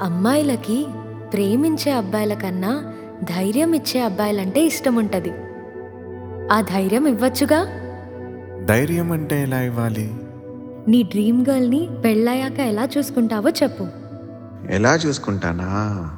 అమ్మాయిలకి ప్రేమించే అబ్బాయిల కన్నా ధైర్యం ఇచ్చే అబ్బాయిలంటే ఇష్టం ఉంటది ఆ ధైర్యం ఇవ్వచ్చుగా ధైర్యం అంటే ఎలా ఇవ్వాలి నీ డ్రీమ్ గర్ల్ని పెళ్ళయ్యాక ఎలా చూసుకుంటావో చెప్పు ఎలా చూసుకుంటానా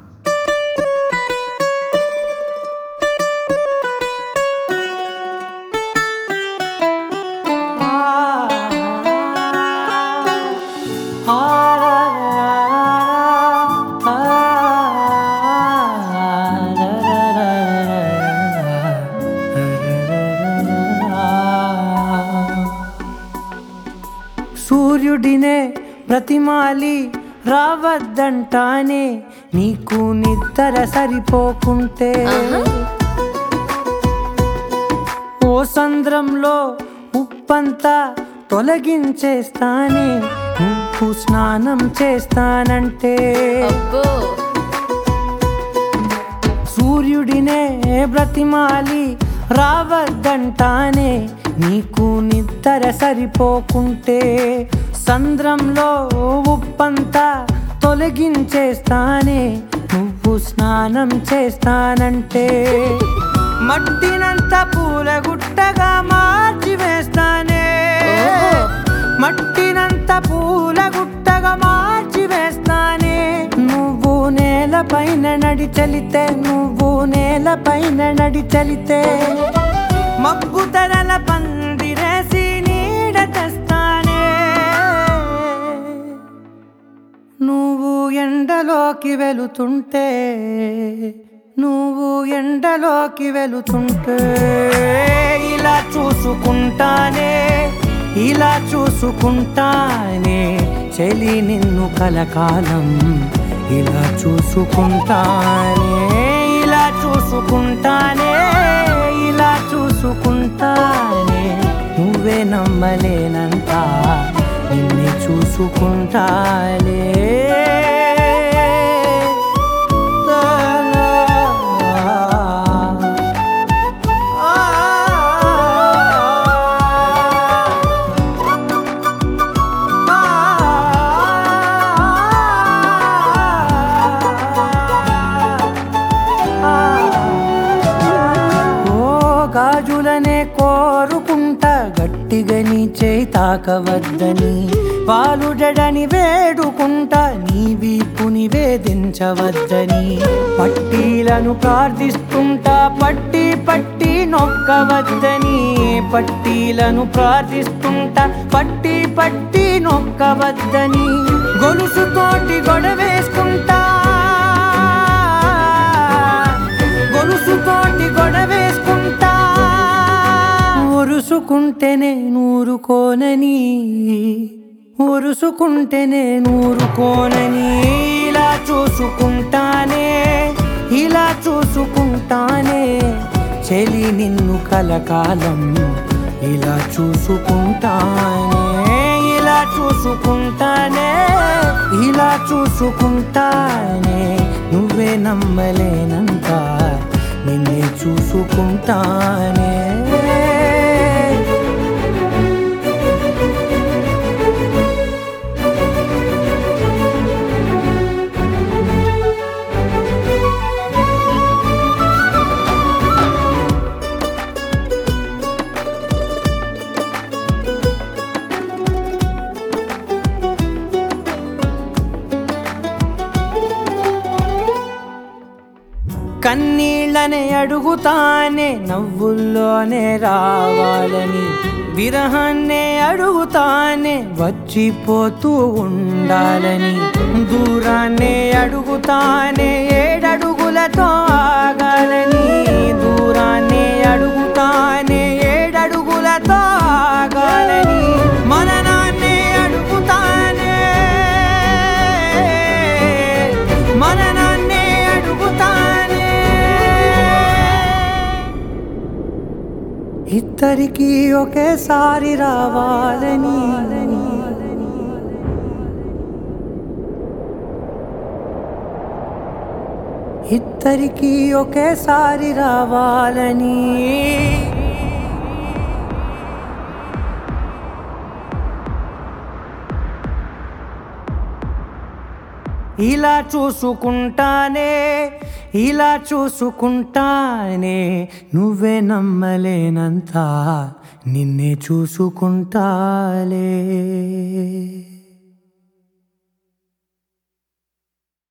సూర్యుడినే ప్రతిమాలి రావద్దంటానే నీకు నిద్ర సరిపోకుంటే ఆహా. ఓ సంద్రంలో ఉప్పంతా తొలగించేస్తానే నువ్వు స్నానం చేస్తానంటే అబ్బో సూర్యుడినే బ్రతిమాలి రావద్దంటానే నీకు నిద్ర సరిపోకుంటే సంద్రంలో ఉప్పంతా తొలగించేస్తానే నువ్వు స్నానం చేస్తానంటే మట్టినంత పూలగుట్టగా మార్చి వేస్తానే ఓహో. మట్టినంత పూలగుట్టగా మార్చి వేస్తానే నువ్వు నేలపైన నడి చలితే నువ్వు నేలపైన నడి చలితే మబ్బు తరల పందిరేసి నీడ తెస్తానే నువ్వు ఎండలోకి వెళుతుంటే నువ్వు ఎండలోకి వెళుతుంటే ఇలా చూసుకుంటానే ఇలా చూసుకుంటానే చెలి నిన్ను కలకాలం ఇలా చూసుకుంటానే ఇలా చూసుకుంటానే ఇలా చూసుకుంటానే నువ్వే నమ్మలేనంత నిన్నే చూసుకుంటానే ఓ గాజులనే కోరుకుంటా గట్టిగా నీ చేయి తాకవద్దని పాలుడని వేడుకుంటా నీ వీపుని వేధించవద్దని పట్టీలను ప్రార్థిస్తుంటా పట్టి పట్టి నొక్కవద్దని పట్టీలను ప్రార్థిస్తుంటా పట్టి పట్టి నొక్కవద్దని గొలుసుతోటి గొడవేసుకుంటా గొలుసుతోటి గొడవేసుకుంటా ఒరుసుకుంటేనే నూరుకోనని ఒరుసుకుంటేనే నూరుకోనని ఇలా చూసుకుంటానే ఇలా చూసుకుంటానే చెలి నిన్ను కలకాలం ఇలా చూసుకుంటానే ఇలా చూసుకుంటానే ఇలా చూసుకుంటానే నువ్వే నమ్మలేనంత నిన్నే చూసుకుంటానే కన్నీళ్ళనే అడుగుతానే నవ్వుల్లోనే రావాలని విరహాన్నే అడుగుతానే వచ్చిపోతూ ఉండాలని దూరాన్నే అడుగుతానే ఏడడుగులతో ఆగాలని దూరాన్నే అడుగుతానే ఏడడుగులతో ఆగాలని మననాన్నే అడుగుతానే మననాన్నే అడుగుతానే ఇద్దరికి ఒకేసారి రావాలని ఇద్దరికి ఒకేసారి రావాలని ఇలా చూసుకుంటానే ఇలా చూసుకుంటానే నువ్వే నమ్మలేనంత నిన్నే చూసుకుంటాలే